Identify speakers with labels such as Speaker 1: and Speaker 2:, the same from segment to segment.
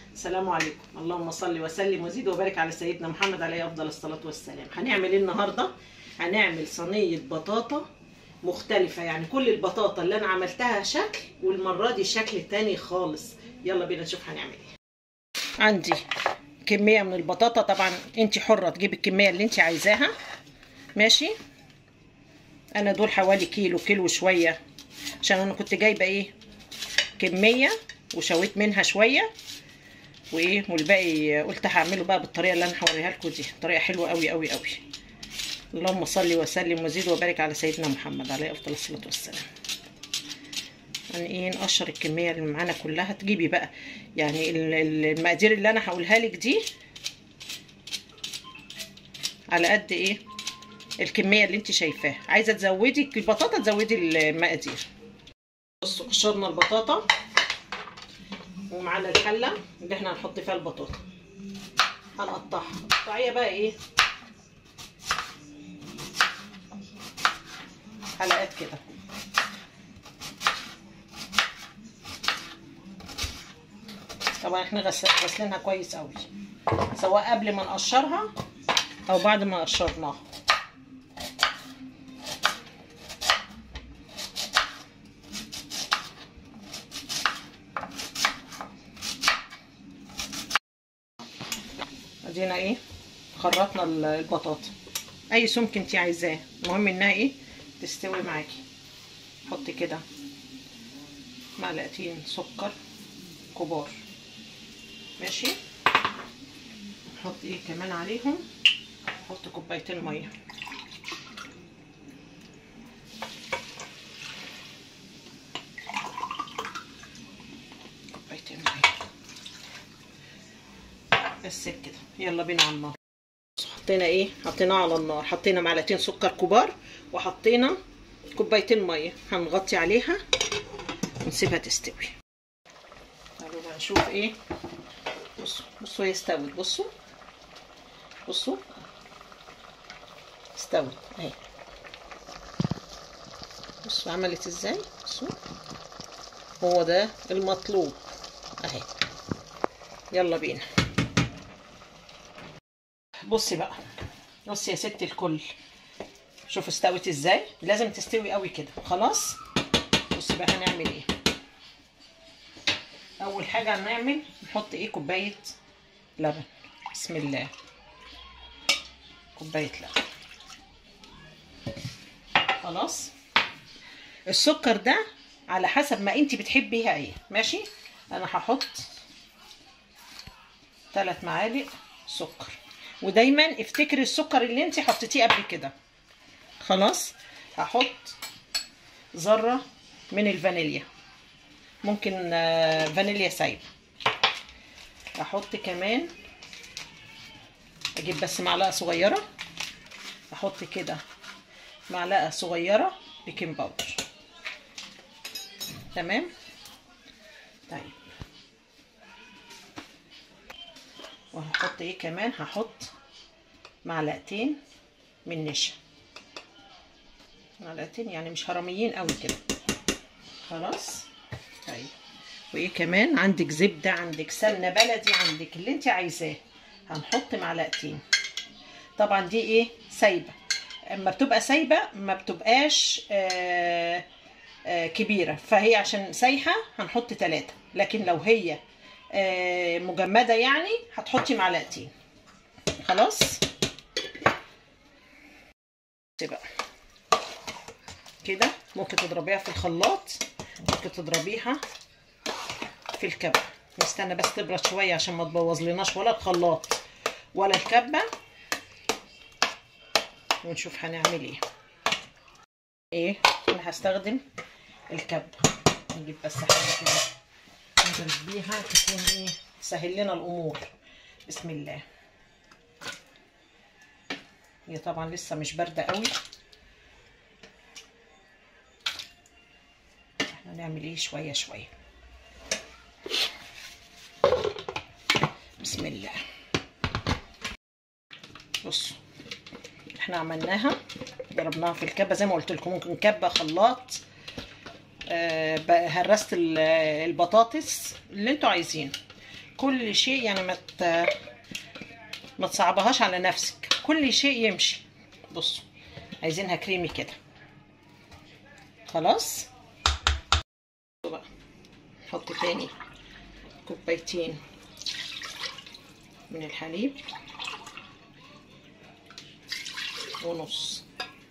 Speaker 1: السلام عليكم اللهم صل وسلم وزد وبارك على سيدنا محمد عليه افضل الصلاه والسلام هنعمل ايه النهارده هنعمل صينيه بطاطا مختلفه يعني كل البطاطا اللي انا عملتها شكل والمره دي شكل تاني خالص يلا بينا نشوف هنعمل ايه عندي كميه من البطاطا طبعا انت حره تجيبي الكميه اللي انت عايزاها ماشي انا دول حوالي كيلو كيلو شويه عشان انا كنت جايبه ايه كميه وشويت منها شويه وايه والباقي قلت هعمله بقى بالطريقه اللي انا هوريها لكم دي طريقه حلوه قوي قوي قوي اللهم صل وسلم وزيد وبارك على سيدنا محمد عليه افضل الصلاه والسلام يعني ايه نقشر الكميه اللي معانا كلها تجيبي بقى يعني المقادير اللي انا هقولها لك دي على قد ايه الكميه اللي انت شايفاها عايزه تزودي البطاطا تزودي المقادير بصوا قشرنا البطاطا ومعانا الحله اللي احنا هنحط فيها البطاطا هنقطعها قطعيه بقى ايه حلقات كده طبعا احنا غسلينها كويس قوي سواء قبل ما نقشرها او بعد ما قشرناها ادينا ايه خرطنا البطاطا اي سمك انت عايزاه المهم انها ايه تستوي معاكي حطي كده معلقتين سكر كبار ماشي نحط ايه كمان عليهم نحط كوبايتين ميه كوبايتين ميه بس كده يلا بينا على النار حطينا ايه حطيناه على النار حطينا معلقتين سكر كبار وحطينا كوبايتين ميه هنغطي عليها ونسيبها تستوي تعالوا بقى نشوف ايه بصوا بصوا هي استوت بصوا بصوا استوت اهي بصوا عملت ازاي بصوا هو ده المطلوب اهي يلا بينا بصي بقى بصي يا ست الكل شوف استوت ازاي لازم تستوي قوي كده خلاص بصي بقى هنعمل ايه اول حاجه هنعمل نحط ايه كوبايه لبن بسم الله كوبايه لبن خلاص السكر ده على حسب ما انت بتحبيها ايه ماشي انا هحط ثلاث معالق سكر ودايما افتكري السكر اللي انت حطيتيه قبل كده خلاص هحط ذره من الفانيليا ممكن فانيليا سايبه احط كمان اجيب بس معلقه صغيره احط كده معلقه صغيره بيكنج باودر تمام طيب وهحط ايه كمان هحط معلقتين من نشا معلقتين يعني مش هرميين قوي كده خلاص طيب وايه كمان عندك زبده عندك سمنه بلدي عندك اللي انت عايزاه هنحط معلقتين طبعا دي ايه سايبه اما بتبقى سايبه ما بتبقاش آآ آآ كبيره فهي عشان سايحه هنحط ثلاثه لكن لو هي مجمده يعني هتحطي معلقتين خلاص بقى كده ممكن تضربيها في الخلاط ممكن تضربيها في الكبه نستنى بس تبرد شويه عشان ما تبوظ لناش ولا الخلاط ولا الكبه ونشوف هنعمل ايه ايه انا هستخدم الكبه نجيب بس حاجه كده نضرب بيها تكون ايه تسهل لنا الامور بسم الله هي طبعا لسه مش بارده قوي احنا نعمل ايه شويه شويه بسم الله بصوا احنا عملناها ضربناها في الكبه زي ما قلت لكم ممكن كبه خلاط آه هرست البطاطس اللي انتوا عايزينه كل شيء يعني ما ت... ما تصعبهاش على نفسك كل شيء يمشي بصوا عايزينها كريمي كده خلاص بقى نحط تاني كوبايتين من الحليب ونص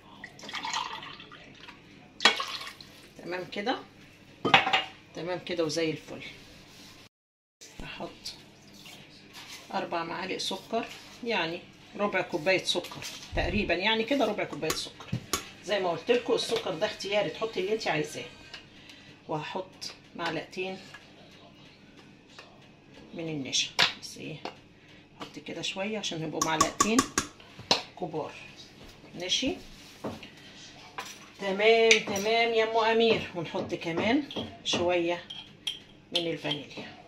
Speaker 1: تمام كده تمام كده وزي الفل احط اربع معالق سكر يعني ربع كوبايه سكر تقريبا يعني كده ربع كوبايه سكر زي ما قلت لكم السكر ده اختياري تحطي اللي انت عايزاه وهحط معلقتين من النشا بس ايه احط كده شويه عشان يبقوا معلقتين كبار ماشي تمام تمام يا ام امير ونحط كمان شويه من الفانيليا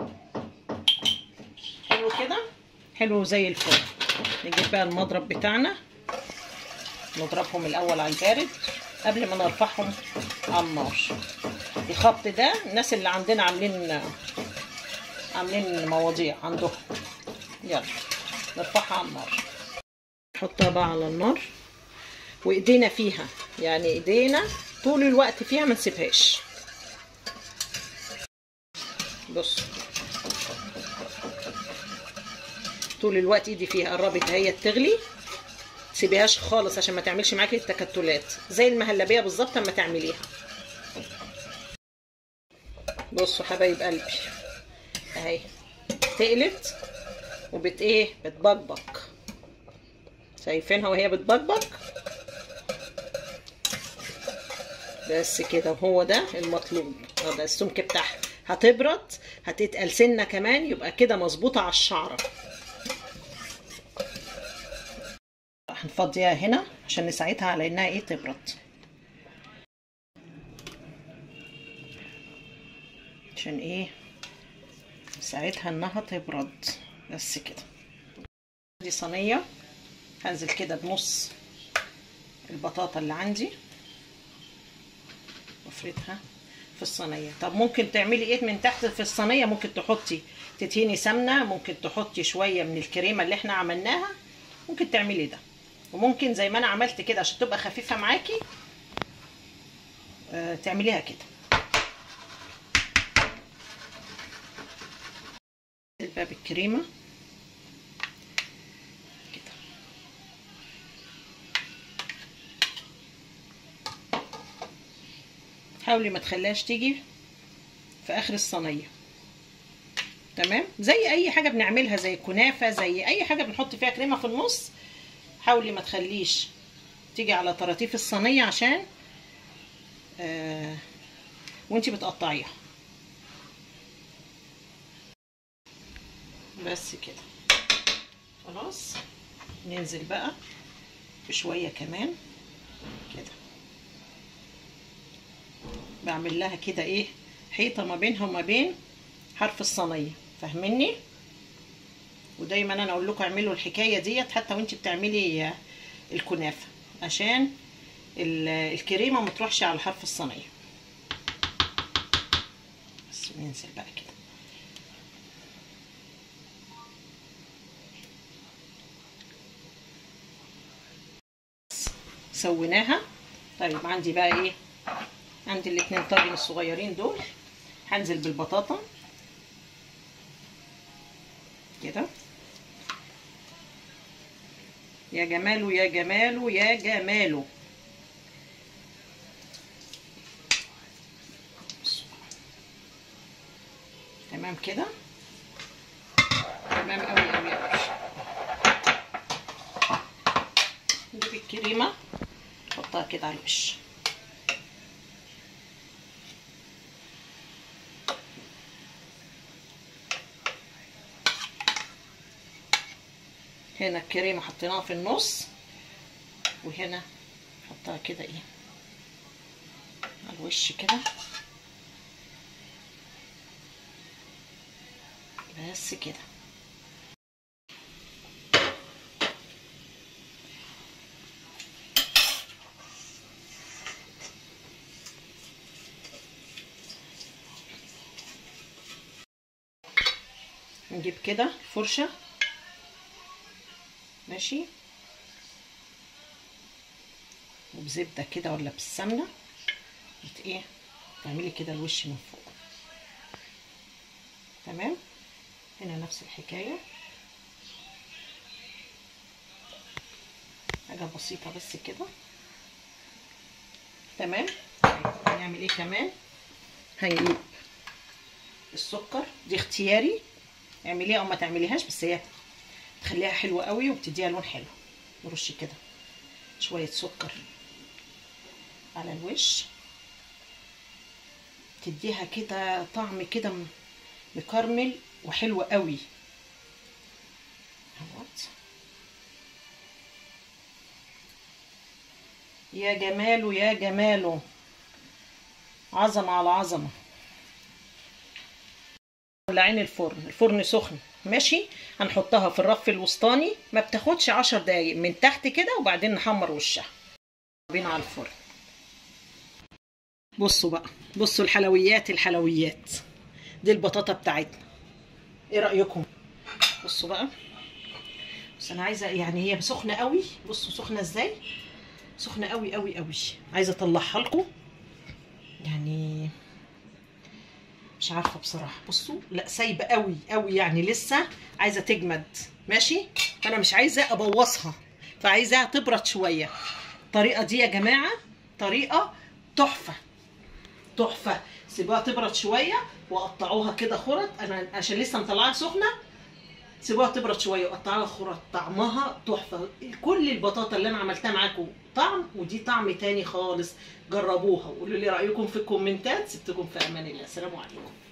Speaker 1: حلو كده حلو زي الفل نجيب بقى المضرب بتاعنا نضربهم الاول على البارد قبل ما نرفعهم على النار الخبط ده الناس اللي عندنا عاملين عاملين مواضيع عندهم يلا نرفعها على النار نحطها بقى على النار وايدينا فيها يعني ايدينا طول الوقت فيها ما نسيبهاش بص طول الوقت ايدي فيها قربت هي تغلي تسيبيهاش خالص عشان ما تعملش معاكي التكتلات زي المهلبيه بالظبط اما تعمليها بصوا حبايب قلبي اهي تقلت وبت ايه بتبقبق شايفينها وهي بتبقبق بس كده وهو ده المطلوب ده السمك بتاعها هتبرد هتتقل سنه كمان يبقى كده مظبوطه على الشعره هنفضيها هنا عشان نساعدها على انها ايه تبرد عشان ايه نساعدها انها تبرد بس كده دي صينيه هنزل كده بنص البطاطا اللي عندي وافردها في الصينيه طب ممكن تعملي ايه من تحت في الصينيه ممكن تحطي تدهني سمنه ممكن تحطي شويه من الكريمه اللي احنا عملناها ممكن تعملي ده وممكن زي ما انا عملت كده عشان تبقى خفيفه معاكي آه تعمليها كده الباب الكريمه كده حاولي ما تخليهاش تيجي في اخر الصينيه تمام زي اي حاجه بنعملها زي الكنافه زي اي حاجه بنحط فيها كريمه في النص حاولي ما تخليش تيجي على طراطيف الصينيه عشان آه وانتي بتقطعيها بس كده خلاص ننزل بقى بشويه كمان كده بعمل لها كده ايه حيطه ما بينها وما بين حرف الصينيه فاهميني ودايما انا اقول لكم اعملوا الحكايه ديت حتى وانت بتعملي الكنافه عشان الكريمه ما تروحش على حرف الصينيه بس ننزل بقى كده سويناها طيب عندي بقى ايه عندي الاتنين طاجن الصغيرين دول هنزل بالبطاطا كده يا جماله يا جماله يا جماله تمام كده تمام قوي قوي قوي نجيب الكريمه نحطها كده على الوش هنا الكريمه حطيناها في النص وهنا نحطها كده ايه على الوش كده بس كده نجيب كده فرشه ماشي وبزبده كده ولا بالسمنه بت ايه تعملي كده الوش من فوق تمام هنا نفس الحكايه حاجه بسيطه بس كده تمام هنعمل ايه كمان هنجيب السكر دي اختياري اعمليها او ما تعمليهاش بس هي تخليها حلوه قوي وبتديها لون حلو نرش كده شويه سكر على الوش تديها كده طعم كده مكرمل وحلو قوي اهوت يا جماله يا جماله عظمه على عظمه ولعين الفرن الفرن سخن ماشي هنحطها في الرف الوسطاني ما بتاخدش عشر دقايق من تحت كده وبعدين نحمر وشها بينا على الفرن بصوا بقى بصوا الحلويات الحلويات دي البطاطا بتاعتنا ايه رايكم بصوا بقى بس انا عايزه يعني هي سخنه قوي بصوا سخنه ازاي سخنه قوي قوي قوي عايزه اطلعها لكم يعني مش عارفه بصراحه بصوا لا سايبه قوي قوي يعني لسه عايزه تجمد ماشي فانا مش عايزه ابوظها فعايزاها تبرد شويه الطريقه دي يا جماعه طريقه تحفه تحفه سيبوها تبرد شويه وقطعوها كده خرط انا عشان لسه مطلعاها سخنه سيبوها تبرد شويه وقطعوها خرط طعمها تحفه كل البطاطا اللي انا عملتها معاكم طعم ودي طعم تاني خالص جربوها وقولوا لي رايكم في الكومنتات سبتكم في امان الله السلام عليكم